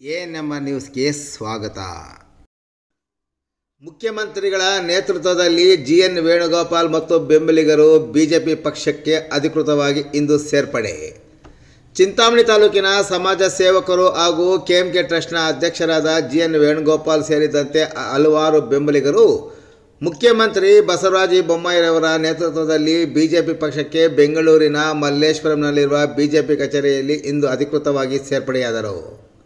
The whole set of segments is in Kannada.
ಎ ನಮ್ಮ ನ್ಯೂಸ್ಗೆ ಸ್ವಾಗತ ಮುಖ್ಯಮಂತ್ರಿಗಳ ನೇತೃತ್ವದಲ್ಲಿ ಜಿ ಎನ್ ವೇಣುಗೋಪಾಲ್ ಮತ್ತು ಬೆಂಬಲಿಗರು ಬಿಜೆಪಿ ಪಕ್ಷಕ್ಕೆ ಅಧಿಕೃತವಾಗಿ ಇಂದು ಸೇರ್ಪಡೆ ಚಿಂತಾಮಣಿ ತಾಲೂಕಿನ ಸಮಾಜ ಸೇವಕರು ಹಾಗೂ ಕೆಎಂಕೆ ಟ್ರಸ್ಟ್ನ ಅಧ್ಯಕ್ಷರಾದ ಜಿ ಎನ್ ವೇಣುಗೋಪಾಲ್ ಸೇರಿದಂತೆ ಹಲವಾರು ಬೆಂಬಲಿಗರು ಮುಖ್ಯಮಂತ್ರಿ ಬಸವರಾಜ ಬೊಮ್ಮಾಯಿರವರ ನೇತೃತ್ವದಲ್ಲಿ ಬಿಜೆಪಿ ಪಕ್ಷಕ್ಕೆ ಬೆಂಗಳೂರಿನ ಮಲ್ಲೇಶ್ವರಂನಲ್ಲಿರುವ ಬಿಜೆಪಿ ಕಚೇರಿಯಲ್ಲಿ ಇಂದು ಅಧಿಕೃತವಾಗಿ ಸೇರ್ಪಡೆಯಾದರು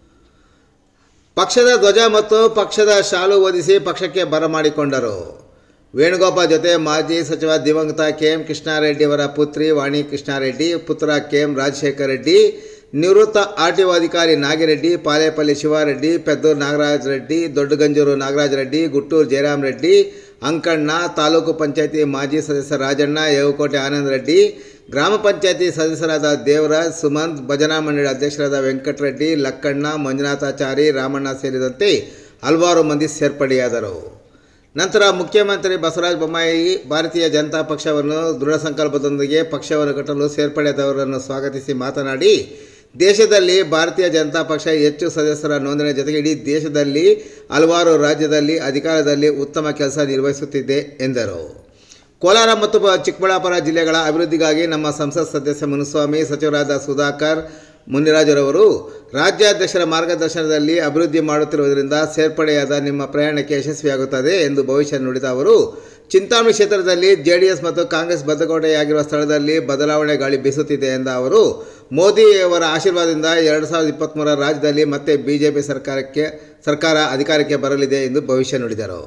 ಪಕ್ಷದ ಧ್ವಜ ಮತ್ತು ಪಕ್ಷದ ಶಾಲು ಹೊದಿಸಿ ಪಕ್ಷಕ್ಕೆ ಬರಮಾಡಿಕೊಂಡರು ವೇಣುಗೋಪಾಲ್ ಜೊತೆ ಮಾಜಿ ಸಚಿವ ದಿವಂಗತ ಕೆ ಎಂ ಕೃಷ್ಣಾರೆಡ್ಡಿ ಅವರ ಪುತ್ರಿ ವಾಣಿ ಕೃಷ್ಣಾರೆಡ್ಡಿ ಪುತ್ರ ಕೆ ಎಂ ರಾಜಶೇಖರ್ ರೆಡ್ಡಿ ನಿವೃತ್ತ ಆರ್ ಟಿ ಒ ಅಧಿಕಾರಿ ನಾಗಿರೆಡ್ಡಿ ಪಾಲೇಪಲ್ಲಿ ಶಿವಾರೆಡ್ಡಿ ಪೆದ್ದೂರು ನಾಗರಾಜ ರೆಡ್ಡಿ ದೊಡ್ಡಗಂಜೂರು ನಾಗರಾಜ ರೆಡ್ಡಿ ಗುಟ್ಟೂರು ಜಯರಾಮ್ ರೆಡ್ಡಿ ಅಂಕಣ್ಣ ತಾಲೂಕು ಪಂಚಾಯತಿ ಮಾಜಿ ಸದಸ್ಯ ರಾಜಣ್ಣ ಯವಕೋಟೆ ಆನಂದ್ ರೆಡ್ಡಿ ಗ್ರಾಮ ಪಂಚಾಯತಿ ಸದಸ್ಯರಾದ ದೇವರಾಜ್ ಸುಮಂತ್ ಭಜನಾ ಮಂಡಳಿ ಅಧ್ಯಕ್ಷರಾದ ವೆಂಕಟರೆಡ್ಡಿ ಲಕ್ಕಣ್ಣ ಮಂಜುನಾಥಾಚಾರಿ ರಾಮಣ್ಣ ಸೇರಿದಂತೆ ಹಲವಾರು ಮಂದಿ ಸೇರ್ಪಡೆಯಾದರು ನಂತರ ಮುಖ್ಯಮಂತ್ರಿ ಬಸವರಾಜ ಬೊಮ್ಮಾಯಿ ಭಾರತೀಯ ಜನತಾ ಪಕ್ಷವನ್ನು ದೃಢ ಸಂಕಲ್ಪದೊಂದಿಗೆ ಪಕ್ಷವನ್ನು ಕಟ್ಟಲು ಸೇರ್ಪಡೆಯಾದವರನ್ನು ಸ್ವಾಗತಿಸಿ ಮಾತನಾಡಿ ದೇಶದಲ್ಲಿ ಭಾರತೀಯ ಜನತಾ ಪಕ್ಷ ಹೆಚ್ಚು ಸದಸ್ಯರ ನೋಂದಣಿ ಜೊತೆಗೆ ಇಡೀ ದೇಶದಲ್ಲಿ ಹಲವಾರು ರಾಜ್ಯದಲ್ಲಿ ಅಧಿಕಾರದಲ್ಲಿ ಉತ್ತಮ ಕೆಲಸ ನಿರ್ವಹಿಸುತ್ತಿದೆ ಎಂದರು ಕೋಲಾರ ಮತ್ತು ಬ- ಚಿಕ್ಕಬಳ್ಳಾಪುರ ಜಿಲ್ಲೆಗಳ ಅಭಿವೃದ್ಧಿಗಾಗಿ ನಮ್ಮ ಸಂಸತ್ ಸದಸ್ಯ ಮುನುಸ್ವಾಮಿ ಸಚಿವರಾದ ಸುಧಾಕರ್ ಮುನಿರಾಜರವರು ರಾಜ್ಯಾಧ್ಯಕ್ಷರ ಮಾರ್ಗದರ್ಶನದಲ್ಲಿ ಅಭಿವೃದ್ಧಿ ಮಾಡುತ್ತಿರುವುದರಿಂದ ಸೇರ್ಪಡೆಯಾದ ನಿಮ್ಮ ಪ್ರಯಾಣಕ್ಕೆ ಯಶಸ್ವಿಯಾಗುತ್ತದೆ ಎಂದು ಭವಿಷ್ಯ ನುಡಿದ ಅವರು ಚಿಂತಾಮಣಿ ಕ್ಷೇತ್ರದಲ್ಲಿ ಜೆಡಿಎಸ್ ಮತ್ತು ಕಾಂಗ್ರೆಸ್ ಬದ್ಧಕೋಟೆಯಾಗಿರುವ ಸ್ಥಳದಲ್ಲಿ ಬದಲಾವಣೆ ಗಾಳಿ ಬೀಸುತ್ತಿದೆ ಎಂದ ಅವರು ಮೋದಿಯವರ ಆಶೀರ್ವಾದದಿಂದ ಎರಡು ಸಾವಿರದ ಇಪ್ಪತ್ತ್ಮೂರರ ರಾಜ್ಯದಲ್ಲಿ ಮತ್ತೆ ಬಿಜೆಪಿ ಸರ್ಕಾರಕ್ಕೆ ಸರ್ಕಾರ ಅಧಿಕಾರಕ್ಕೆ ಬರಲಿದೆ ಎಂದು ಭವಿಷ್ಯ ನುಡಿದರು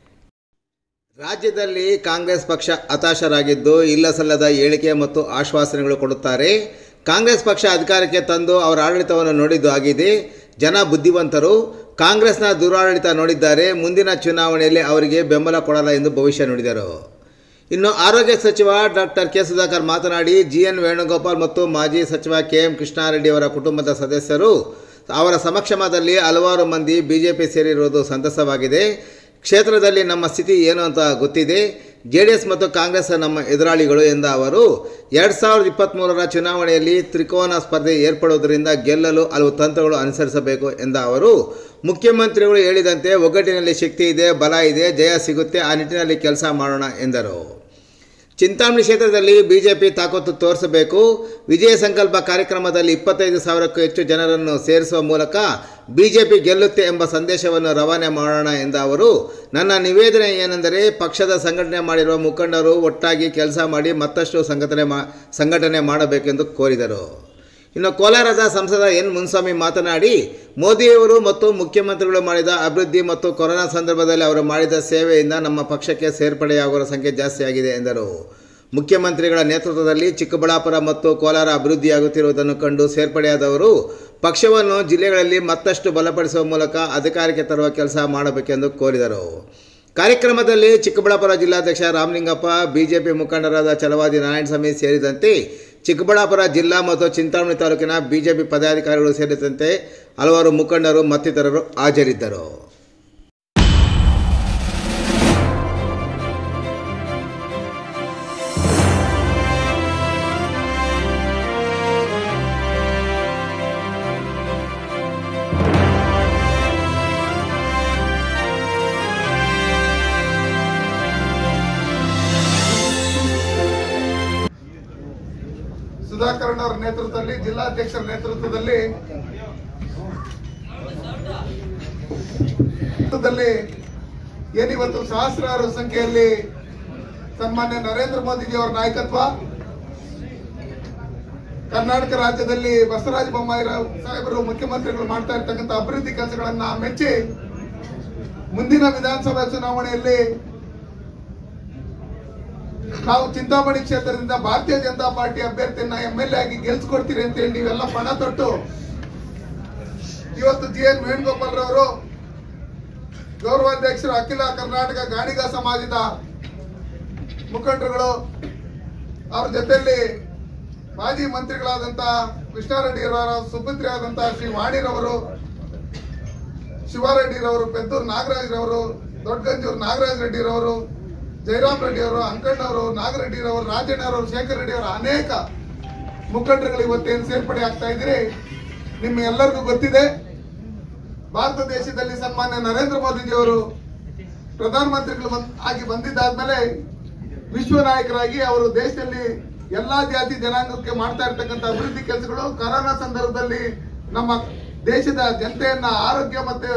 ರಾಜ್ಯದಲ್ಲಿ ಕಾಂಗ್ರೆಸ್ ಪಕ್ಷ ಹತಾಶರಾಗಿದ್ದು ಇಲ್ಲ ಸಲ್ಲದ ಹೇಳಿಕೆ ಮತ್ತು ಆಶ್ವಾಸನೆಗಳು ಕೊಡುತ್ತಾರೆ ಕಾಂಗ್ರೆಸ್ ಪಕ್ಷ ಅಧಿಕಾರಕ್ಕೆ ತಂದು ಅವರ ಆಡಳಿತವನ್ನು ನೋಡಿದ್ದು ಆಗಿದೆ ಜನ ಬುದ್ಧಿವಂತರು ಕಾಂಗ್ರೆಸ್ನ ದುರಾಡಳಿತ ನೋಡಿದ್ದಾರೆ ಮುಂದಿನ ಚುನಾವಣೆಯಲ್ಲಿ ಅವರಿಗೆ ಬೆಂಬಲ ಕೊಡಲ್ಲ ಎಂದು ಭವಿಷ್ಯ ನುಡಿದರು ಇನ್ನು ಆರೋಗ್ಯ ಸಚಿವ ಡಾಕ್ಟರ್ ಕೆ ಸುಧಾಕರ್ ಮಾತನಾಡಿ ಜಿ ಎನ್ ವೇಣುಗೋಪಾಲ್ ಮತ್ತು ಮಾಜಿ ಸಚಿವ ಕೆ ಎಂ ಕೃಷ್ಣಾರೆಡ್ಡಿ ಅವರ ಕುಟುಂಬದ ಸದಸ್ಯರು ಅವರ ಸಮಕ್ಷಮದಲ್ಲಿ ಹಲವಾರು ಮಂದಿ ಬಿಜೆಪಿ ಸೇರಿರುವುದು ಸಂತಸವಾಗಿದೆ ಕ್ಷೇತ್ರದಲ್ಲಿ ನಮ್ಮ ಸ್ಥಿತಿ ಏನು ಅಂತ ಗೊತ್ತಿದೆ ಜೆ ಡಿ ಎಸ್ ಮತ್ತು ಕಾಂಗ್ರೆಸ್ ನಮ್ಮ ಎದುರಾಳಿಗಳು ಎಂದ ಅವರು ಎರಡು ಸಾವಿರದ ಇಪ್ಪತ್ತ್ಮೂರರ ಚುನಾವಣೆಯಲ್ಲಿ ತ್ರಿಕೋನ ಸ್ಪರ್ಧೆ ಏರ್ಪಡುವುದರಿಂದ ಗೆಲ್ಲಲು ಹಲವು ತಂತ್ರಗಳು ಅನುಸರಿಸಬೇಕು ಎಂದ ಅವರು ಮುಖ್ಯಮಂತ್ರಿಗಳು ಹೇಳಿದಂತೆ ಒಗ್ಗಟ್ಟಿನಲ್ಲಿ ಶಕ್ತಿ ಇದೆ ಬಲ ಇದೆ ಜಯ ಸಿಗುತ್ತೆ ಆ ನಿಟ್ಟಿನಲ್ಲಿ ಕೆಲಸ ಮಾಡೋಣ ಎಂದರು ಚಿಂತಾಮಣಿ ಕ್ಷೇತ್ರದಲ್ಲಿ ಬಿಜೆಪಿ ತಾಕತ್ತು ತೋರಿಸಬೇಕು ವಿಜಯ ಸಂಕಲ್ಪ ಕಾರ್ಯಕ್ರಮದಲ್ಲಿ ಇಪ್ಪತ್ತೈದು ಸಾವಿರಕ್ಕೂ ಹೆಚ್ಚು ಜನರನ್ನು ಸೇರಿಸುವ ಮೂಲಕ ಬಿಜೆಪಿ ಗೆಲ್ಲುತ್ತೆ ಎಂಬ ಸಂದೇಶವನ್ನು ರವಾನೆ ಮಾಡೋಣ ಎಂದ ಅವರು ನನ್ನ ನಿವೇದನೆ ಏನೆಂದರೆ ಪಕ್ಷದ ಸಂಘಟನೆ ಮಾಡಿರುವ ಮುಖಂಡರು ಒಟ್ಟಾಗಿ ಕೆಲಸ ಮಾಡಿ ಮತ್ತಷ್ಟು ಸಂಘಟನೆ ಮಾ ಸಂಘಟನೆ ಮಾಡಬೇಕೆಂದು ಕೋರಿದರು ಇನ್ನು ಕೋಲಾರದ ಸಂಸದ ಎನ್ ಮುನ್ಸ್ವಾಮಿ ಮಾತನಾಡಿ ಮೋದಿಯವರು ಮತ್ತು ಮುಖ್ಯಮಂತ್ರಿಗಳು ಮಾಡಿದ ಅಭಿವೃದ್ಧಿ ಮತ್ತು ಕೊರೋನಾ ಸಂದರ್ಭದಲ್ಲಿ ಅವರು ಮಾಡಿದ ಸೇವೆಯಿಂದ ನಮ್ಮ ಪಕ್ಷಕ್ಕೆ ಸೇರ್ಪಡೆಯಾಗುವ ಸಂಖ್ಯೆ ಜಾಸ್ತಿಯಾಗಿದೆ ಎಂದರು ಮುಖ್ಯಮಂತ್ರಿಗಳ ನೇತೃತ್ವದಲ್ಲಿ ಚಿಕ್ಕಬಳ್ಳಾಪುರ ಮತ್ತು ಕೋಲಾರ ಅಭಿವೃದ್ಧಿಯಾಗುತ್ತಿರುವುದನ್ನು ಕಂಡು ಸೇರ್ಪಡೆಯಾದವರು ಪಕ್ಷವನ್ನು ಜಿಲ್ಲೆಗಳಲ್ಲಿ ಮತ್ತಷ್ಟು ಬಲಪಡಿಸುವ ಮೂಲಕ ಅಧಿಕಾರಕ್ಕೆ ತರುವ ಕೆಲಸ ಮಾಡಬೇಕೆಂದು ಕೋರಿದರು ಕಾರ್ಯಕ್ರಮದಲ್ಲಿ ಚಿಕ್ಕಬಳ್ಳಾಪುರ ಜಿಲ್ಲಾಧ್ಯಕ್ಷ ರಾಮಲಿಂಗಪ್ಪ ಬಿಜೆಪಿ ಮುಖಂಡರಾದ ಛಲವಾದಿ ನಾರಾಯಣಸ್ವಾಮಿ ಸೇರಿದಂತೆ ಚಿಕ್ಕಬಳ್ಳಾಪುರ ಜಿಲ್ಲಾ ಮತ್ತು ಚಿಂತಾಮಣಿ ತಾಲೂಕಿನ ಬಿಜೆಪಿ ಪದಾಧಿಕಾರಿಗಳು ಸೇರಿದಂತೆ ಹಲವಾರು ಮುಖಂಡರು ಮತ್ತಿತರರು ಹಾಜರಿದ್ದರು ಸುಧಾಕರನ್ ಅವರ ನೇತೃತ್ವದಲ್ಲಿ ಜಿಲ್ಲಾಧ್ಯಕ್ಷರ ನೇತೃತ್ವದಲ್ಲಿ ನೇತೃತ್ವದಲ್ಲಿ ಏನಿವತ್ತು ಸಹಸ್ರಾರು ಸಂಖ್ಯೆಯಲ್ಲಿ ಸನ್ಮಾನ್ಯ ನರೇಂದ್ರ ಮೋದಿಜಿ ಅವರ ನಾಯಕತ್ವ ಕರ್ನಾಟಕ ರಾಜ್ಯದಲ್ಲಿ ಬಸವರಾಜ ಬೊಮ್ಮಾಯಿ ರಾವ್ ಸಾಹೇಬರು ಮುಖ್ಯಮಂತ್ರಿಗಳು ಮಾಡ್ತಾ ಇರ್ತಕ್ಕಂಥ ಅಭಿವೃದ್ಧಿ ಕೆಲಸಗಳನ್ನ ಮೆಚ್ಚಿ ಮುಂದಿನ ವಿಧಾನಸಭಾ ಚುನಾವಣೆಯಲ್ಲಿ ನಾವು ಚಿಂತಾಮಣಿ ಕ್ಷೇತ್ರದಿಂದ ಭಾರತೀಯ ಜನತಾ ಪಾರ್ಟಿ ಅಭ್ಯರ್ಥಿಯನ್ನ ಎಂ ಎಲ್ ಎ ಆಗಿ ಗೆಲ್ಸ್ಕೊಡ್ತೀರಿ ಅಂತೇಳಿ ನೀವೆಲ್ಲ ಪಣ ತೊಟ್ಟು ಇವತ್ತು ಜಿ ಎನ್ ವೇಣುಗೋಪಾಲ್ ರವರು ಗೌರವಾಧ್ಯಕ್ಷರು ಅಖಿಲ ಕರ್ನಾಟಕ ಗಾಣಿಗ ಸಮಾಜದ ಮುಖಂಡರುಗಳು ಅವ್ರ ಜೊತೆಯಲ್ಲಿ ಮಾಜಿ ಮಂತ್ರಿಗಳಾದಂತ ಕೃಷ್ಣಾರೆಡ್ಡಿಯವರ ಸುಪುತ್ರಿ ಆದಂತ ಶ್ರೀ ವಾಣಿರವರು ಶಿವಾರೆಡ್ಡಿರವರು ಪೆದ್ದೂರು ನಾಗರಾಜ್ರವರು ದೊಡ್ಡಗಂಜೂರು ನಾಗರಾಜ್ ರೆಡ್ಡಿರವರು ಜಯರಾಮ್ ರೆಡ್ಡಿ ಅವರು ಅಂಕಣ್ಣವರು ನಾಗರೆಡ್ಡಿ ಅವರು ರಾಜಣ್ಣವರು ಶೇಖರ್ ರೆಡ್ಡಿ ಅವರು ಅನೇಕ ಮುಖಂಡರುಗಳು ಇವತ್ತೇನು ಸೇರ್ಪಡೆ ಆಗ್ತಾ ಇದ್ದೀರಿ ನಿಮ್ಮ ಎಲ್ಲರಿಗೂ ಗೊತ್ತಿದೆ ಭಾರತ ದೇಶದಲ್ಲಿ ಸನ್ಮಾನ್ಯ ನರೇಂದ್ರ ಮೋದಿಜಿಯವರು ಪ್ರಧಾನಮಂತ್ರಿಗಳು ಬಂದ್- ಆಗಿ ಬಂದಿದ್ದಾದ್ಮೇಲೆ ವಿಶ್ವ ನಾಯಕರಾಗಿ ಅವರು ದೇಶದಲ್ಲಿ ಎಲ್ಲಾ ಜಾತಿ ಜನಾಂಗಕ್ಕೆ ಮಾಡ್ತಾ ಇರ್ತಕ್ಕಂಥ ಅಭಿವೃದ್ಧಿ ಕೆಲಸಗಳು ಕೊರೋನಾ ಸಂದರ್ಭದಲ್ಲಿ ನಮ್ಮ ದೇಶದ ಜನತೆಯನ್ನ ಆರೋಗ್ಯ ಮತ್ತೆ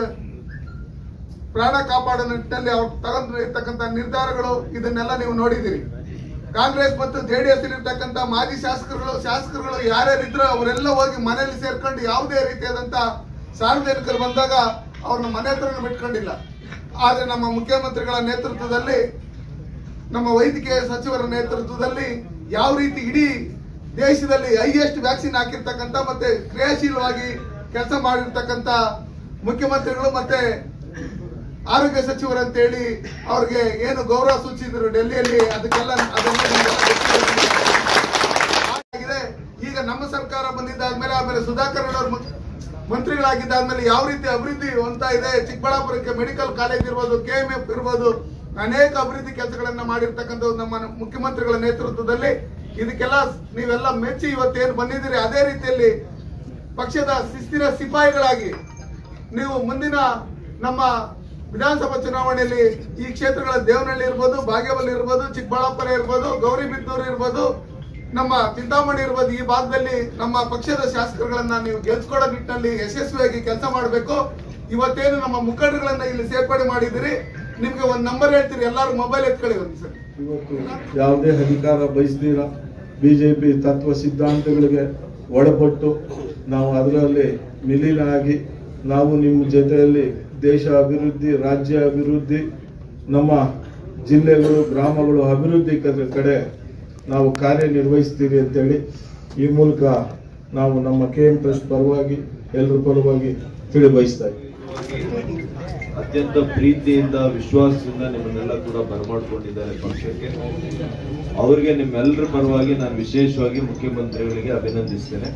ಪ್ರಾಣ ಕಾಪಾಡೋ ನಿಟ್ಟಿನಲ್ಲಿ ಅವ್ರು ತಗೊಂಡಿರ್ತಕ್ಕಂಥ ನಿರ್ಧಾರಗಳು ಇದನ್ನೆಲ್ಲ ನೀವು ನೋಡಿದಿರಿ ಕಾಂಗ್ರೆಸ್ ಮತ್ತು ಜೆಡಿಎಸ್ ಇರ್ತಕ್ಕಂಥ ಮಾಜಿ ಶಾಸಕರುಗಳು ಶಾಸಕರುಗಳು ಯಾರ್ಯಾರಿದ್ರು ಅವರೆಲ್ಲ ಹೋಗಿ ಮನೆಯಲ್ಲಿ ಸೇರ್ಕೊಂಡು ಯಾವುದೇ ರೀತಿಯಾದಂತ ಸಾರ್ವಜನಿಕರು ಬಂದಾಗ ಅವ್ರನ್ನ ಮನೆ ಹತ್ರನೂ ಬಿಟ್ಕೊಂಡಿಲ್ಲ ಆದ್ರೆ ನಮ್ಮ ಮುಖ್ಯಮಂತ್ರಿಗಳ ನೇತೃತ್ವದಲ್ಲಿ ನಮ್ಮ ವೈದ್ಯಕೀಯ ಸಚಿವರ ನೇತೃತ್ವದಲ್ಲಿ ಯಾವ ರೀತಿ ಇಡೀ ದೇಶದಲ್ಲಿ ಹೈಯೆಸ್ಟ್ ವ್ಯಾಕ್ಸಿನ್ ಹಾಕಿರ್ತಕ್ಕಂಥ ಮತ್ತೆ ಕ್ರಿಯಾಶೀಲವಾಗಿ ಕೆಲಸ ಮಾಡಿರ್ತಕ್ಕಂಥ ಮುಖ್ಯಮಂತ್ರಿಗಳು ಮತ್ತೆ ಆರೋಗ್ಯ ಸಚಿವರು ಅಂತೇಳಿ ಅವ್ರಿಗೆ ಏನು ಗೌರವ ಸೂಚಿಸಿದ್ರು ಡೆಲ್ಲಿಯಲ್ಲಿ ಅದಕ್ಕೆಲ್ಲ ಅದೆಲ್ಲ ನಿಮ್ಗೆಲ್ಲ ಗೊತ್ತಿದೆ. ಆಗಿದೆ ಈಗ ನಮ್ಮ ಸರ್ಕಾರ ಬಂದಿದ್ದಾದ್ಮೇಲೆ ಆಮೇಲೆ ಸುಧಾಕರ್ ಅವರು ಮಂತ್ರಿಗಳಾಗಿದ್ದಾದ್ಮೇಲೆ ಯಾವ ರೀತಿ ಅಭಿವೃದ್ಧಿ ಹೊಂದ್ತಾ ಇದೆ ಚಿಕ್ಕಬಳ್ಳಾಪುರಕ್ಕೆ ಮೆಡಿಕಲ್ ಕಾಲೇಜ್ ಇರ್ಬೋದು ಕೆ ಎಂ ಎಫ್ ಇರ್ಬೋದು ಅನೇಕ ಅಭಿವೃದ್ಧಿ ಕೆಲಸಗಳನ್ನ ಮಾಡಿರ್ತಕ್ಕಂಥದ್ದು ನಮ್ಮ ಮುಖ್ಯಮಂತ್ರಿಗಳ ನೇತೃತ್ವದಲ್ಲಿ ಇದಕ್ಕೆಲ್ಲ ನೀವೆಲ್ಲ ಮೆಚ್ಚಿ ಇವತ್ತೇನು ಬಂದಿದ್ದೀರಿ ಅದೇ ರೀತಿಯಲ್ಲಿ ಪಕ್ಷದ ಶಿಸ್ತಿನ ಸಿಪಾಯಿಗಳಾಗಿ ನೀವು ಮುಂದಿನ ನಮ್ಮ ವಿಧಾನಸಭಾ ಚುನಾವಣೆಯಲ್ಲಿ ಈ ಕ್ಷೇತ್ರಗಳ ದೇವನಹಳ್ಳಿ ಇರ್ಬೋದು ಬಾಗೇಪಲ್ಲಿ ಇರ್ಬೋದು ಚಿಕ್ಕಬಳ್ಳಾಪುರ ಇರ್ಬೋದು ಗೌರಿಬಿದನೂರು ಇರ್ಬೋದು ನಮ್ಮ ಚಿಂತಾಮಣಿ ಇರ್ಬೋದು ಈ ಭಾಗದಲ್ಲಿ ನಮ್ಮ ಪಕ್ಷದ ಶಾಸಕರುಗಳನ್ನ ನೀವು ಗೆಲ್ಸ್ಕೊಡೋ ನಿಟ್ಟಿನಲ್ಲಿ ಯಶಸ್ವಿಯಾಗಿ ಕೆಲಸ ಮಾಡಬೇಕು ಇವತ್ತೇನು ನಮ್ಮ ಮುಖಂಡರುಗಳನ್ನ ಇಲ್ಲಿ ಸೇರ್ಪಡೆ ಮಾಡಿದಿರಿ ನಿಮ್ಗೆ ಒಂದ್ ನಂಬರ್ ಹೇಳ್ತೀರಿ ಎಲ್ಲಾರು ಮೊಬೈಲ್ ಎತ್ಕೊಳ್ಳಿ ಒಂದು ಸರಿ ಇವತ್ತು ಯಾವುದೇ ಅಧಿಕಾರ ಬಯಸ್ದಿರ ಬಿಜೆಪಿ ತತ್ವ ಸಿದ್ಧಾಂತಗಳಿಗೆ ಒಳಪಟ್ಟು ನಾವು ಅದರಲ್ಲಿ ವಿಲೀನ ಆಗಿ ನಾವು ನಿಮ್ಮ ಜೊತೆಯಲ್ಲಿ ದೇಶ ಅಭಿವೃದ್ಧಿ ರಾಜ್ಯ ಅಭಿವೃದ್ಧಿ ನಮ್ಮ ಜಿಲ್ಲೆಗಳು ಗ್ರಾಮಗಳು ಅಭಿವೃದ್ಧಿ ಕಡೆ- ಕಡೆ ನಾವು ಕಾರ್ಯನಿರ್ವಹಿಸ್ತೀವಿ ಅಂತೇಳಿ ಈ ಮೂಲಕ ನಾವು ನಮ್ಮ ಕೆ ಎಂ ಟ್ರಸ್ಟ್ ಪರವಾಗಿ ಎಲ್ಲರ ಪರವಾಗಿ ತಿಳಿ ಬಯಸ್ತಾ ಇದ್ದೀವಿ ಅತ್ಯಂತ ಪ್ರೀತಿಯಿಂದ ವಿಶ್ವಾಸದಿಂದ ನಿಮ್ಮನ್ನೆಲ್ಲ ಕೂಡ ಬರಮಾಡ್ಕೊಂಡಿದ್ದಾರೆ ಪಕ್ಷಕ್ಕೆ ಅವರಿಗೆ ನಿಮ್ಮೆಲ್ಲರ ಪರವಾಗಿ ನಾನು ವಿಶೇಷವಾಗಿ ಮುಖ್ಯಮಂತ್ರಿಗಳಿಗೆ ಅಭಿನಂದಿಸ್ತೇನೆ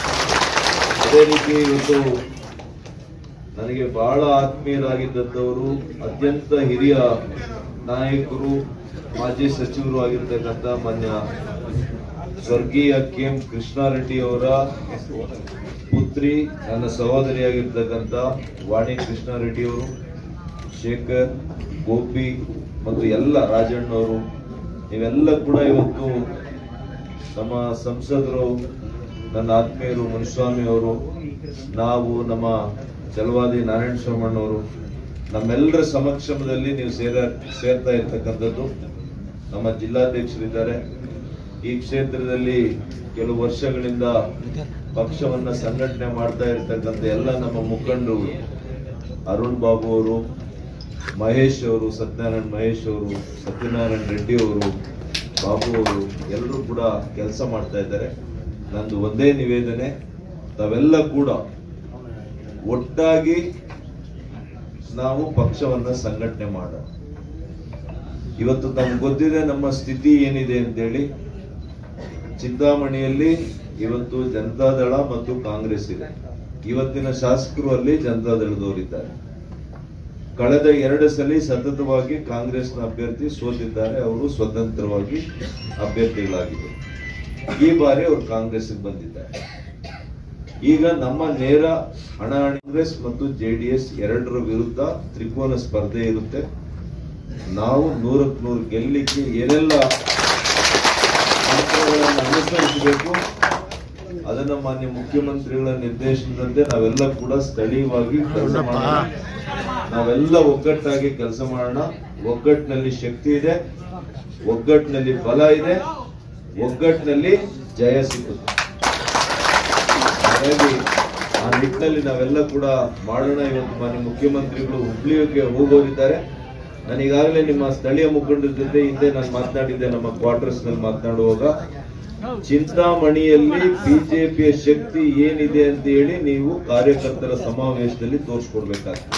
ಅದೇ ರೀತಿ ಇವತ್ತು ನನಗೆ ಬಹಳ ಆತ್ಮೀಯರಾಗಿದ್ದಂಥವರು ಅತ್ಯಂತ ಹಿರಿಯ ನಾಯಕರು ಮಾಜಿ ಸಚಿವರು ಆಗಿರ್ತಕ್ಕಂಥ ಮಾನ್ಯ ಸ್ವರ್ಗೀಯ ಕೆ ಎಂ ಕೃಷ್ಣಾರೆಡ್ಡಿ ಅವರ ಪುತ್ರಿ ನನ್ನ ಸಹೋದರಿಯಾಗಿರ್ತಕ್ಕಂಥ ವಾಣಿ ಕೃಷ್ಣಾರೆಡ್ಡಿ ಅವರು ಶೇಖರ್ ಗೋಪಿ ಮತ್ತು ಎಲ್ಲ ರಾಜಣ್ಣವರು ನೀವೆಲ್ಲ ಕೂಡ ಇವತ್ತು ನಮ್ಮ ಸಂಸದರು ನನ್ನ ಆತ್ಮೀಯರು ಮುನಿಸ್ವಾಮಿ ಅವರು ನಾವು ನಮ್ಮ ಚಲವಾದಿ ನಾರಾಯಣ ಸ್ವಾಮಣ್ಣವರು ನಮ್ಮೆಲ್ಲರ ಸಮಕ್ಷಮದಲ್ಲಿ ನೀವು ಸೇರ ಸೇರ್ತಾ ಇರ್ತಕ್ಕಂಥದ್ದು ನಮ್ಮ ಜಿಲ್ಲಾಧ್ಯಕ್ಷರಿದ್ದಾರೆ ಈ ಕ್ಷೇತ್ರದಲ್ಲಿ ಕೆಲವು ವರ್ಷಗಳಿಂದ ಪಕ್ಷವನ್ನ ಸಂಘಟನೆ ಮಾಡ್ತಾ ಇರ್ತಕ್ಕಂಥ ಎಲ್ಲ ನಮ್ಮ ಮುಖಂಡರು ಅರುಣ್ ಬಾಬು ಅವರು ಮಹೇಶ್ ಅವರು ಸತ್ಯನಾರಾಯಣ ಮಹೇಶ್ ಅವರು ಸತ್ಯನಾರಾಯಣ ರೆಡ್ಡಿ ಅವರು ಬಾಬು ಅವರು ಎಲ್ಲರೂ ಕೂಡ ಕೆಲಸ ಮಾಡ್ತಾ ಇದ್ದಾರೆ ನಂದು ಒಂದೇ ನಿವೇದನೆ ತಾವೆಲ್ಲ ಕೂಡ ಒಟ್ಟಾಗಿ ನಾವು ಪಕ್ಷವನ್ನ ಸಂಘಟನೆ ಮಾಡೋಣ ಇವತ್ತು ನಮ್ಗೆ ಗೊತ್ತಿದೆ ನಮ್ಮ ಸ್ಥಿತಿ ಏನಿದೆ ಅಂತೇಳಿ ಚಿಂತಾಮಣಿಯಲ್ಲಿ ಇವತ್ತು ಜನತಾದಳ ಮತ್ತು ಕಾಂಗ್ರೆಸ್ ಇದೆ ಇವತ್ತಿನ ಶಾಸಕರು ಅಲ್ಲಿ ಜನತಾದಳದವರಿದ್ದಾರೆ ಕಳೆದ ಎರಡು ಸಲ ಸತತವಾಗಿ ಕಾಂಗ್ರೆಸ್ನ ಅಭ್ಯರ್ಥಿ ಸೋತಿದ್ದಾರೆ ಅವರು ಸ್ವತಂತ್ರವಾಗಿ ಅಭ್ಯರ್ಥಿಗಳಾಗಿದ್ದರು ಈ ಬಾರಿ ಅವರು ಕಾಂಗ್ರೆಸ್ ಬಂದಿದ್ದಾರೆ ಈಗ ನಮ್ಮ ನೇರ ಹಣ ಕಾಂಗ್ರೆಸ್ ಮತ್ತು ಜೆಡಿಎಸ್ ಎರಡರ ವಿರುದ್ಧ ತ್ರಿಕೋನ ಸ್ಪರ್ಧೆ ಇರುತ್ತೆ ನಾವು ನೂರಕ್ಕೆ ನೂರು ಗೆಲ್ಲಿಕ್ಕೆ ಏನೆಲ್ಲ ತಂತ್ರಗಳನ್ನು ಅನುಸರಿಸಬೇಕು ಅದನ್ನ ಮಾನ್ಯ ಮುಖ್ಯಮಂತ್ರಿಗಳ ನಿರ್ದೇಶನದಂತೆ ನಾವೆಲ್ಲ ಕೂಡ ಸ್ಥಳೀಯವಾಗಿ ಕೆಲಸ ಮಾಡೋಣ ನಾವೆಲ್ಲ ಒಗ್ಗಟ್ಟಾಗಿ ಕೆಲಸ ಮಾಡೋಣ ಒಗ್ಗಟ್ಟಿನಲ್ಲಿ ಶಕ್ತಿ ಇದೆ ಒಗ್ಗಟ್ಟಿನಲ್ಲಿ ಬಲ ಇದೆ ಒಗ್ಗಟ್ಟಿನಲ್ಲಿ ಜಯ ಸಿಗುತ್ತೆ ಹಾಗಾಗಿ ಆ ನಿಟ್ಟಿನಲ್ಲಿ ನಾವೆಲ್ಲ ಕೂಡ ಮಾಡೋಣ ಇವತ್ತು ಮಾನ್ಯ ಮುಖ್ಯಮಂತ್ರಿಗಳು ಹುಬ್ಳಿಗೆ ಹೋಗೋರಿದ್ದಾರೆ ನಾನು ಈಗಾಗಲೇ ನಿಮ್ಮ ಸ್ಥಳೀಯ ಮುಖಂಡರ ಜೊತೆ ಹಿಂದೆ ನಾನು ಮಾತನಾಡಿದ್ದೆ ನಮ್ಮ ಕ್ವಾರ್ಟರ್ಸ್ ನಲ್ಲಿ ಮಾತನಾಡುವಾಗ ಚಿಂತಾಮಣಿಯಲ್ಲಿ ಬಿಜೆಪಿಯ ಶಕ್ತಿ ಏನಿದೆ ಅಂತ ಹೇಳಿ ನೀವು ಕಾರ್ಯಕರ್ತರ ಸಮಾವೇಶದಲ್ಲಿ ತೋರಿಸ್ಕೊಡ್ಬೇಕಾಗ್ತದೆ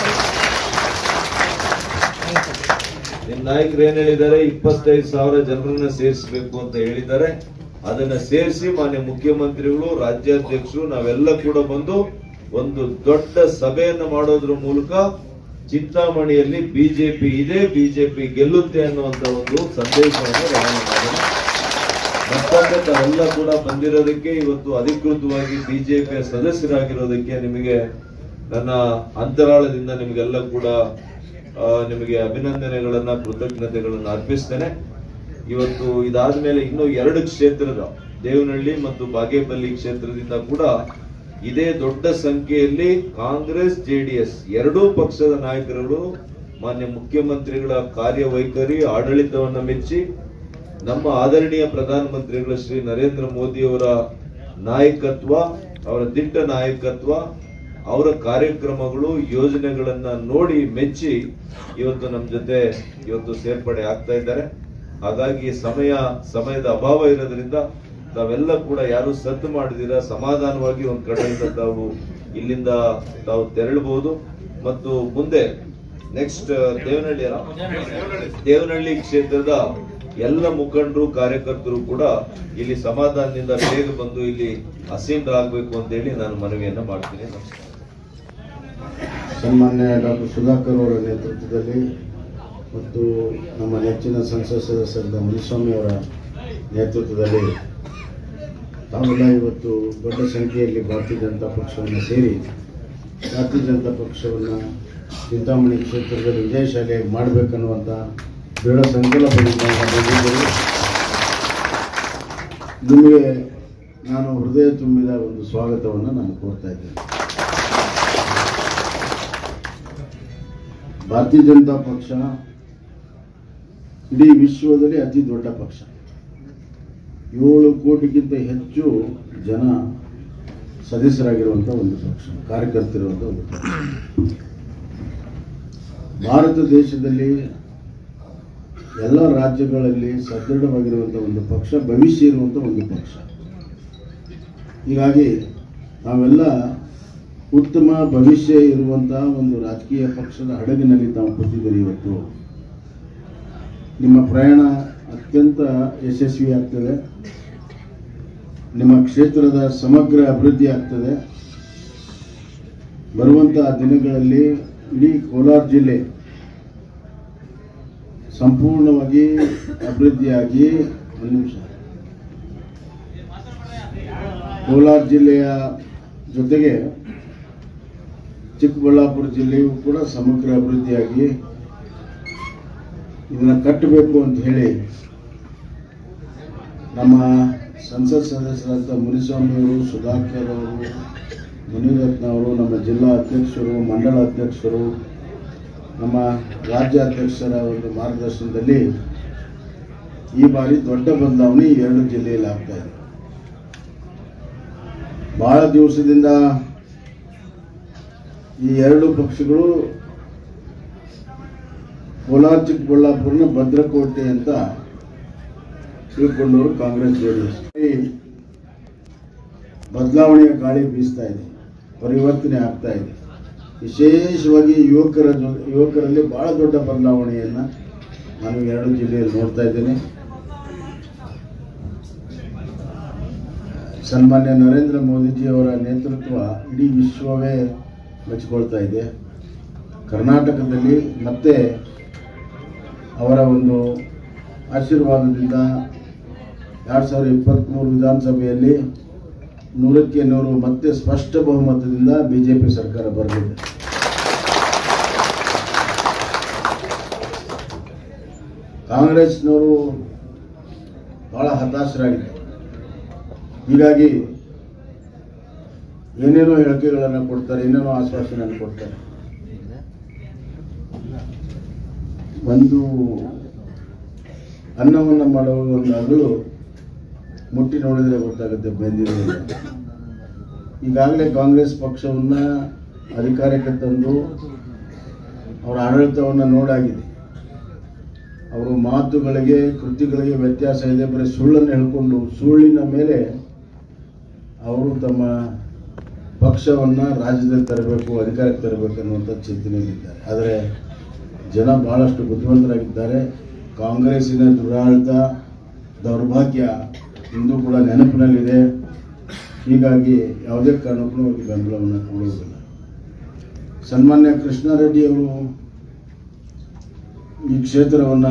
ನಿಮ್ ನಾಯಕರು ಏನ್ ಹೇಳಿದ್ದಾರೆ ಇಪ್ಪತ್ತೈದು ಸಾವಿರ ಜನರನ್ನ ಸೇರಿಸಬೇಕು ಅಂತ ಹೇಳಿದ್ದಾರೆ ಅದನ್ನ ಸೇರಿಸಿ ಮಾನ್ಯ ಮುಖ್ಯಮಂತ್ರಿಗಳು ರಾಜ್ಯಾಧ್ಯಕ್ಷರು ನಾವೆಲ್ಲ ಕೂಡ ಬಂದು ಒಂದು ದೊಡ್ಡ ಸಭೆಯನ್ನ ಮಾಡೋದ್ರ ಮೂಲಕ ಚಿಂತಾಮಣಿಯಲ್ಲಿ ಬಿಜೆಪಿ ಇದೆ ಬಿಜೆಪಿ ಗೆಲ್ಲುತ್ತೆ ಅನ್ನುವಂತ ಒಂದು ಸಂದೇಶವನ್ನು ರವಾನೆ ಮಾಡೋಣ ಮತ್ತೊಮ್ಮೆ ತಾವೆಲ್ಲ ಕೂಡ ಬಂದಿರೋದಕ್ಕೆ ಇವತ್ತು ಅಧಿಕೃತವಾಗಿ ಬಿಜೆಪಿಯ ಸದಸ್ಯರಾಗಿರೋದಕ್ಕೆ ನಿಮಗೆ ನನ್ನ ಅಂತರಾಳದಿಂದ ನಿಮಗೆಲ್ಲ ಕೂಡ ಆ, ನಿಮಗೆ ಅಭಿನಂದನೆಗಳನ್ನ ಕೃತಜ್ಞತೆಗಳನ್ನ ಅರ್ಪಿಸ್ತೇನೆ ಇವತ್ತು ಇದಾದ ಮೇಲೆ ಇನ್ನೂ ಎರಡು ಕ್ಷೇತ್ರದ ದೇವನಹಳ್ಳಿ ಮತ್ತು ಬಾಗೇಪಲ್ಲಿ ಕ್ಷೇತ್ರದಿಂದ ಕೂಡ ಇದೇ ದೊಡ್ಡ ಸಂಖ್ಯೆಯಲ್ಲಿ ಕಾಂಗ್ರೆಸ್ ಜೆಡಿಎಸ್ ಎರಡೂ ಪಕ್ಷದ ನಾಯಕರುಗಳು ಮಾನ್ಯ ಮುಖ್ಯಮಂತ್ರಿಗಳ ಕಾರ್ಯವೈಖರಿ ಆಡಳಿತವನ್ನ ಮೆಚ್ಚಿ ನಮ್ಮ ಆದರಣೀಯ ಪ್ರಧಾನಮಂತ್ರಿಗಳು ಶ್ರೀ ನರೇಂದ್ರ ಮೋದಿಯವರ ನಾಯಕತ್ವ ಅವರ ದಿಟ್ಟ ನಾಯಕತ್ವ ಅವರ ಕಾರ್ಯಕ್ರಮಗಳು ಯೋಜನೆಗಳನ್ನ ನೋಡಿ ಮೆಚ್ಚಿ ಇವತ್ತು ನಮ್ಮ ಜೊತೆ ಇವತ್ತು ಸೇರ್ಪಡೆ ಆಗ್ತಾ ಇದ್ದಾರೆ ಹಾಗಾಗಿ ಸಮಯ ಸಮಯದ ಅಭಾವ ಇರೋದ್ರಿಂದ ತಾವೆಲ್ಲ ಕೂಡ ಯಾರು ಸದ್ದು ಮಾಡಿದಿರ ಸಮಾಧಾನವಾಗಿ ಒಂದ್ ಕಡೆಯಿಂದ ತಾವು ಇಲ್ಲಿಂದ ತಾವು ತೆರಳಬಹುದು ಮತ್ತು ಮುಂದೆ ನೆಕ್ಸ್ಟ್ ದೇವನಹಳ್ಳಿ ಅಲ್ಲ? ದೇವನಹಳ್ಳಿ ಕ್ಷೇತ್ರದ ಎಲ್ಲ ಮುಖಂಡರು ಕಾರ್ಯಕರ್ತರು ಕೂಡ ಇಲ್ಲಿ ಸಮಾಧಾನದಿಂದ ಬೇಗ ಬಂದು ಇಲ್ಲಿ ಅಸೀನರಾಗಬೇಕು ಅಂತೇಳಿ ನಾನು ಮನವಿಯನ್ನ ಮಾಡ್ತೀನಿ ನಮಸ್ಕಾರ ಸನ್ಮಾನ್ಯ ಡಾಕ್ಟರ್ ಸುಧಾಕರ್ ಅವರ ನೇತೃತ್ವದಲ್ಲಿ ಮತ್ತು ನಮ್ಮ ನೆಚ್ಚಿನ ಸಂಸತ್ ಸದಸ್ಯರಾದ ಮುನಿಸ್ವಾಮಿ ಅವರ ನೇತೃತ್ವದಲ್ಲಿ ತಾವೆಲ್ಲ ಇವತ್ತು ದೊಡ್ಡ ಸಂಖ್ಯೆಯಲ್ಲಿ ಭಾರತೀಯ ಜನತಾ ಪಕ್ಷವನ್ನು ಸೇರಿ ಭಾರತೀಯ ಜನತಾ ಪಕ್ಷವನ್ನು ಚಿಂತಾಮಣಿ ಕ್ಷೇತ್ರದಲ್ಲಿ ವಿಜಯಶಾಲಿಯಾಗಿ ಮಾಡಬೇಕನ್ನುವಂಥ ದೃಢ ಸಂಕಲ್ಪದಿಂದ ಬಂದಿದ್ದರು ನಿಮಗೆ ನಾನು ಹೃದಯ ತುಂಬಿದ ಒಂದು ಸ್ವಾಗತವನ್ನು ನಾನು ಕೋರ್ತಾ ಇದ್ದೇನೆ ಭಾರತೀಯ ಜನತಾ ಪಕ್ಷ ಇಡೀ ವಿಶ್ವದಲ್ಲಿ ಅತಿ ದೊಡ್ಡ ಪಕ್ಷ ಏಳು ಕೋಟಿಗಿಂತ ಹೆಚ್ಚು ಜನ ಸದಸ್ಯರಾಗಿರುವಂಥ ಒಂದು ಪಕ್ಷ ಕಾರ್ಯಕರ್ತರಿರುವಂಥ ಒಂದು ಪಕ್ಷ ಭಾರತ ದೇಶದಲ್ಲಿ ಎಲ್ಲ ರಾಜ್ಯಗಳಲ್ಲಿ ಸದೃಢವಾಗಿರುವಂಥ ಒಂದು ಪಕ್ಷ ಭವಿಷ್ಯ ಇರುವಂಥ ಒಂದು ಪಕ್ಷ ಹೀಗಾಗಿ ನಾವೆಲ್ಲ ಉತ್ತಮ ಭವಿಷ್ಯ ಇರುವಂತಹ ಒಂದು ರಾಜಕೀಯ ಪಕ್ಷದ ಹಡಗಿನಲ್ಲಿ ತಾವು ಕೂತಿದ್ದೀರಿ ಇವತ್ತು ನಿಮ್ಮ ಪ್ರಯಾಣ ಅತ್ಯಂತ ಯಶಸ್ವಿ ಆಗ್ತದೆ ನಿಮ್ಮ ಕ್ಷೇತ್ರದ ಸಮಗ್ರ ಅಭಿವೃದ್ಧಿ ಆಗ್ತದೆ ಬರುವಂತಹ ದಿನಗಳಲ್ಲಿ ಇಡೀ ಕೋಲಾರ ಜಿಲ್ಲೆ ಸಂಪೂರ್ಣವಾಗಿ ಅಭಿವೃದ್ಧಿಯಾಗಿ ಒಂದು ನಿಮಿಷ ಕೋಲಾರ ಜಿಲ್ಲೆಯ ಜೊತೆಗೆ ಚಿಕ್ಕಬಳ್ಳಾಪುರ ಜಿಲ್ಲೆಯು ಕೂಡ ಸಮಗ್ರ ಅಭಿವೃದ್ಧಿಯಾಗಿ ಇದನ್ನ ಕಟ್ಟಬೇಕು ಅಂತ ಹೇಳಿ ನಮ್ಮ ಸಂಸತ್ ಸದಸ್ಯರಾದ ಮುನಿಸ್ವಾಮಿ ಅವರು ಸುಧಾಕರ್ ಅವರು ಮುನಿರತ್ನ ಅವರು ನಮ್ಮ ಜಿಲ್ಲಾ ಅಧ್ಯಕ್ಷರು ಮಂಡಲ ಅಧ್ಯಕ್ಷರು ನಮ್ಮ ರಾಜ್ಯ ಅಧ್ಯಕ್ಷರ ಒಂದು ಮಾರ್ಗದರ್ಶನದಲ್ಲಿ ಈ ಬಾರಿ ದೊಡ್ಡ ಬದಲಾವಣೆ ಈ ಎರಡು ಜಿಲ್ಲೆಯಲ್ಲಿ ಆಗ್ತಾ ಇದೆ ಬಹಳ ದಿವಸದಿಂದ ಈ ಎರಡು ಪಕ್ಷಗಳು ಕೋಲಾರ ಚಿಕ್ಕಬಳ್ಳಾಪುರನ ಭದ್ರಕೋಟೆ ಅಂತ ತಿಳ್ಕೊಂಡವರು ಕಾಂಗ್ರೆಸ್ ಜೆಡಿಎಸ್ ಬದಲಾವಣೆಯ ಗಾಳಿ ಬೀಸ್ತಾ ಇದೆ ಪರಿವರ್ತನೆ ಆಗ್ತಾ ಇದೆ ವಿಶೇಷವಾಗಿ ಯುವಕರ ಜೊ- ಯುವಕರಲ್ಲಿ ಬಹಳ ದೊಡ್ಡ ಬದಲಾವಣೆಯನ್ನ ನಾನು ಎರಡು ಜಿಲ್ಲೆಯಲ್ಲಿ ನೋಡ್ತಾ ಇದ್ದೇನೆ ಸನ್ಮಾನ್ಯ ನರೇಂದ್ರ ಮೋದಿಜಿಯವರ ನೇತೃತ್ವ ಇಡೀ ವಿಶ್ವವೇ ಮೆಚ್ಚಿಕೊಳ್ತಾ ಇದೆ ಕರ್ನಾಟಕದಲ್ಲಿ ಮತ್ತೆ ಅವರ ಒಂದು ಆಶೀರ್ವಾದದಿಂದ ಎರಡು ಸಾವಿರದ ಇಪ್ಪತ್ತ್ಮೂರು ವಿಧಾನಸಭೆಯಲ್ಲಿ ನೂರಕ್ಕೆ ನೂರು ಮತ್ತೆ ಸ್ಪಷ್ಟ ಬಹುಮತದಿಂದ ಬಿಜೆಪಿ ಸರ್ಕಾರ ಬರಲಿದೆ ಕಾಂಗ್ರೆಸ್ನವರು ಬಹಳ ಹತಾಶರಾಗಿದ್ದಾರೆ ಹೀಗಾಗಿ ಏನೇನೋ ಹೇಳಿಕೆಗಳನ್ನು ಕೊಡ್ತಾರೆ ಏನೇನೋ ಆಶ್ವಾಸನೆಯನ್ನು ಕೊಡ್ತಾರೆ ಒಂದು ಅನ್ನವನ್ನು ಮಾಡುವ ಒಂದು ಅಗಳು ಮುಟ್ಟಿ ನೋಡಿದ್ರೆ ಗೊತ್ತಾಗುತ್ತೆ ಬೆಂದಿರೋದು ಈಗಾಗಲೇ ಕಾಂಗ್ರೆಸ್ ಪಕ್ಷವನ್ನ ಅಧಿಕಾರಕ್ಕೆ ತಂದು ಅವರ ಆಡಳಿತವನ್ನು ನೋಡಾಗಿದೆ ಅವರ ಮಾತುಗಳಿಗೆ ಕೃತಿಗಳಿಗೆ ವ್ಯತ್ಯಾಸ ಇದೆ ಬರೀ ಸುಳ್ಳನ್ನು ಹೇಳ್ಕೊಂಡು ಸುಳ್ಳಿನ ಮೇಲೆ ಅವರು ತಮ್ಮ ಪಕ್ಷವನ್ನ ರಾಜ್ಯದಲ್ಲಿ ತರಬೇಕು ಅಧಿಕಾರಕ್ಕೆ ತರಬೇಕು ಅನ್ನುವಂಥ ಚಿಂತನೆಯಲ್ಲಿದ್ದಾರೆ ಆದರೆ ಜನ ಬಹಳಷ್ಟು ಬುದ್ಧಿವಂತರಾಗಿದ್ದಾರೆ ಕಾಂಗ್ರೆಸ್ಸಿನ ದುರಾಡಳಿತ ದೌರ್ಭಾಗ್ಯ ಇಂದು ಕೂಡ ನೆನಪಿನಲ್ಲಿದೆ ಹೀಗಾಗಿ ಯಾವುದೇ ಕಾರಣಕ್ಕೂ ಅವರಿಗೆ ಬೆಂಬಲವನ್ನು ಕೊಡುವುದಿಲ್ಲ ಸನ್ಮಾನ್ಯ ಕೃಷ್ಣಾರೆಡ್ಡಿ ಅವರು ಈ ಕ್ಷೇತ್ರವನ್ನು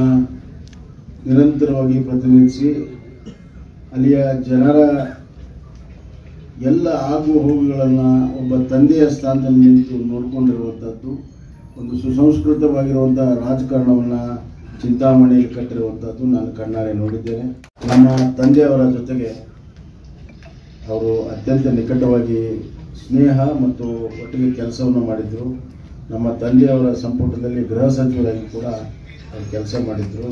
ನಿರಂತರವಾಗಿ ಪ್ರತಿನಿಧಿಸಿ ಅಲ್ಲಿಯ ಜನರ ಎಲ್ಲ ಆಗು ಹೋಗುಗಳನ್ನು ಒಬ್ಬ ತಂದೆಯ ಸ್ಥಾನದಲ್ಲಿ ನಿಂತು ನೋಡಿಕೊಂಡಿರುವಂಥದ್ದು ಒಂದು ಸುಸಂಸ್ಕೃತವಾಗಿರುವಂಥ ರಾಜಕಾರಣವನ್ನು ಚಿಂತಾಮಣಿಯಲ್ಲಿ ಕಟ್ಟಿರುವಂಥದ್ದು ನಾನು ಕಣ್ಣಾರೆ ನೋಡಿದ್ದೇನೆ ನಮ್ಮ ತಂದೆಯವರ ಜೊತೆಗೆ ಅವರು ಅತ್ಯಂತ ನಿಕಟವಾಗಿ ಸ್ನೇಹ ಮತ್ತು ಒಟ್ಟಿಗೆ ಕೆಲಸವನ್ನು ಮಾಡಿದರು ನಮ್ಮ ತಂದೆಯವರ ಸಂಪುಟದಲ್ಲಿ ಗೃಹ ಸಚಿವರಾಗಿ ಕೂಡ ಅವರು ಕೆಲಸ ಮಾಡಿದರು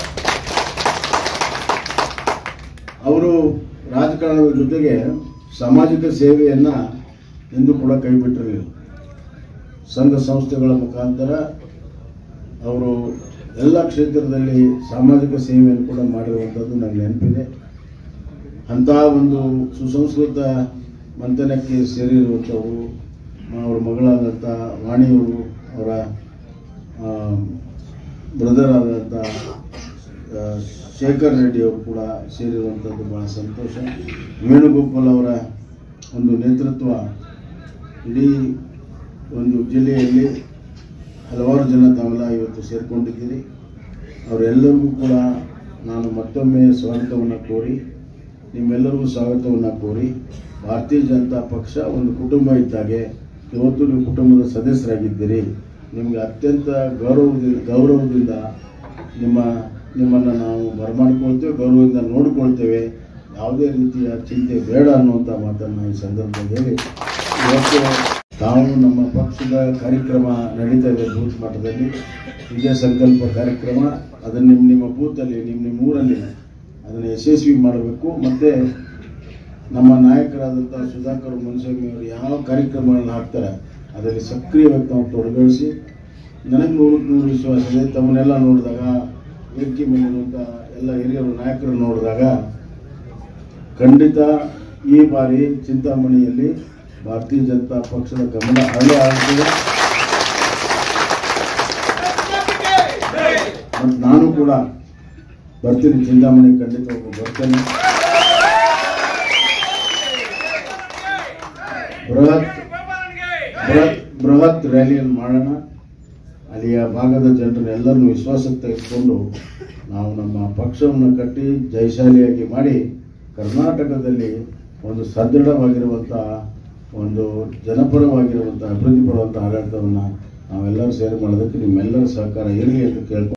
ಅವರು ರಾಜಕಾರಣದ ಜೊತೆಗೆ ಸಾಮಾಜಿಕ ಸೇವೆಯನ್ನ ಎಂದೂ ಕೂಡ ಕೈಬಿಟ್ಟಿರಲಿಲ್ಲ ಸಂಘ ಸಂಸ್ಥೆಗಳ ಮುಖಾಂತರ ಅವರು ಎಲ್ಲ ಕ್ಷೇತ್ರದಲ್ಲಿ ಸಾಮಾಜಿಕ ಸೇವೆಯನ್ನು ಕೂಡ ಮಾಡಿರುವಂಥದ್ದು ನನಗೆ ನೆನಪಿದೆ ಅಂಥ ಒಂದು ಸುಸಂಸ್ಕೃತ ಮಂಥನಕ್ಕೆ ಸೇರಿರುವಂಥವರು ಅವರ ಮಗಳಾದಂಥ ವಾಣಿಯವರು ಅವರ ಬ್ರದರ್ ಆದಂಥ ಆ, ಶೇಖರ್ ರೆಡ್ಡಿ ಅವರು ಕೂಡ ಸೇರಿರುವಂಥದ್ದು ಬಹಳ ಸಂತೋಷ ವೇಣುಗೋಪಾಲ್ ಅವರ ಒಂದು ನೇತೃತ್ವ ಇಡೀ ಒಂದು ಜಿಲ್ಲೆಯಲ್ಲಿ ಹಲವಾರು ಜನ ತಾವೆಲ್ಲ ಇವತ್ತು ಸೇರಿಕೊಂಡಿದ್ದೀರಿ ಅವರೆಲ್ಲರಿಗೂ ಕೂಡ ನಾನು ಮತ್ತೊಮ್ಮೆ ಸ್ವಾಗತವನ್ನು ಕೋರಿ ನಿಮ್ಮೆಲ್ಲರಿಗೂ ಸ್ವಾಗತವನ್ನು ಕೋರಿ ಭಾರತೀಯ ಜನತಾ ಪಕ್ಷ ಒಂದು ಕುಟುಂಬ ಇದ್ದಾಗೆ ಇವತ್ತು ನೀವು ಕುಟುಂಬದ ಸದಸ್ಯರಾಗಿದ್ದೀರಿ ನಿಮಗೆ ಅತ್ಯಂತ ಗೌರವದಿಂದ ಗೌರವದಿಂದ ನಿಮ್ಮ ನಿಮ್ಮನ್ನು ನಾವು ಬರಮಾಡ್ಕೊಳ್ತೇವೆ ಗೌರವದಿಂದ ನೋಡಿಕೊಳ್ತೇವೆ ಯಾವುದೇ ರೀತಿಯ ಚಿಂತೆ ಬೇಡ ಅನ್ನುವಂಥ ಮಾತನ್ನು ಈ ಸಂದರ್ಭದಲ್ಲಿ ಹೇಳಿ ಇವತ್ತು ತಾವು ನಮ್ಮ ಪಕ್ಷದ ಕಾರ್ಯಕ್ರಮ ನಡೀತಾ ಇದೆ ಬೂತ್ ಮಟ್ಟದಲ್ಲಿ ವಿಜಯ ಸಂಕಲ್ಪ ಕಾರ್ಯಕ್ರಮ ಅದನ್ನು ನಿಮ್ಮ ನಿಮ್ಮ ಬೂತಲ್ಲಿ ನಿಮ್ಮ ನಿಮ್ಮ ಊರಲ್ಲಿ ಅದನ್ನು ಯಶಸ್ವಿ ಮಾಡಬೇಕು ಮತ್ತು ನಮ್ಮ ನಾಯಕರಾದಂಥ ಸುಧಾಕರ್ ಮುನ್ಸ್ವಾಮಿ ಅವರು ಯಾವ ಕಾರ್ಯಕ್ರಮಗಳನ್ನು ಹಾಕ್ತಾರೆ ಅದರಲ್ಲಿ ಸಕ್ರಿಯವಾಗಿ ತಾವು ತೊಡಗಿಸಿ ನನಗೆ ನೂರಕ್ಕೆ ನೂರು ವಿಶ್ವಾಸ ಇದೆ ತಮ್ಮನ್ನೆಲ್ಲ ನೋಡಿದಾಗ ವೇದಿಕೆ ಮೇಲಿರುವಂಥ ಎಲ್ಲ ಹಿರಿಯರು ನಾಯಕರು ನೋಡಿದಾಗ ಖಂಡಿತ ಈ ಬಾರಿ ಚಿಂತಾಮಣಿಯಲ್ಲಿ ಭಾರತೀಯ ಜನತಾ ಪಕ್ಷದ ಗಮನ ಹಳ್ಳಿ ಆಗ್ತದೆ ಮತ್ತು ನಾನು ಕೂಡ ಬರ್ತೀನಿ ಚಿಂತಾಮಣಿ ಖಂಡಿತ ಹೋಗಿ ಬರ್ತೇನೆ ಬೃಹತ್ ಬೃಹತ್ ಬೃಹತ್ ರ್ಯಾಲಿಯನ್ನು ಮಾಡೋಣ ಅಲ್ಲಿಯ ಭಾಗದ ಜನರನ್ನೆಲ್ಲರನ್ನು ವಿಶ್ವಾಸಕ್ಕೆ ತೆಗೆದುಕೊಂಡು ನಾವು ನಮ್ಮ ಪಕ್ಷವನ್ನು ಕಟ್ಟಿ ಜಯಶಾಲಿಯಾಗಿ ಮಾಡಿ ಕರ್ನಾಟಕದಲ್ಲಿ ಒಂದು ಸದೃಢವಾಗಿರುವಂಥ ಒಂದು ಜನಪರವಾಗಿರುವಂಥ ಅಭಿವೃದ್ಧಿಪರವಂಥ ಆಡಳಿತವನ್ನು ನಾವೆಲ್ಲರೂ ಸೇರಿ ಮಾಡೋದಕ್ಕೆ ನಿಮ್ಮೆಲ್ಲರ ಸಹಕಾರ ಇರಲಿ ಅಂತ ಕೇಳ್ಕೊಂಡು